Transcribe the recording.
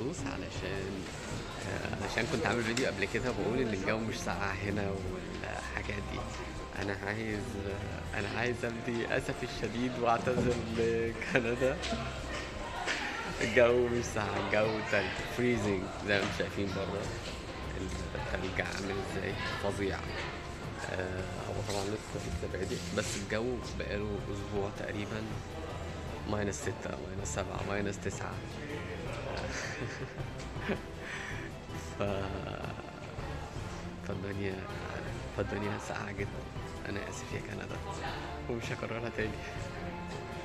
مخصوص علشان آه، علشان كنت عامل فيديو قبل كده بقول ان الجو مش ساقع هنا والحاجات دي انا عايز آه، انا عايز ابدي اسفي الشديد واعتذر لكندا الجو مش ساقع الجو تلج فريزنج زي ما انتم شايفين بره التلج عامل ازاي فظيع آه، هو طبعا لسه لسه بادئ بس الجو بقاله اسبوع تقريبا ماينس ستة ماينس سبعة ماينس تسعة ف فالدنيا فالدنيا ساقعة جدا أنا آسف يا كندا ومش هكررها تاني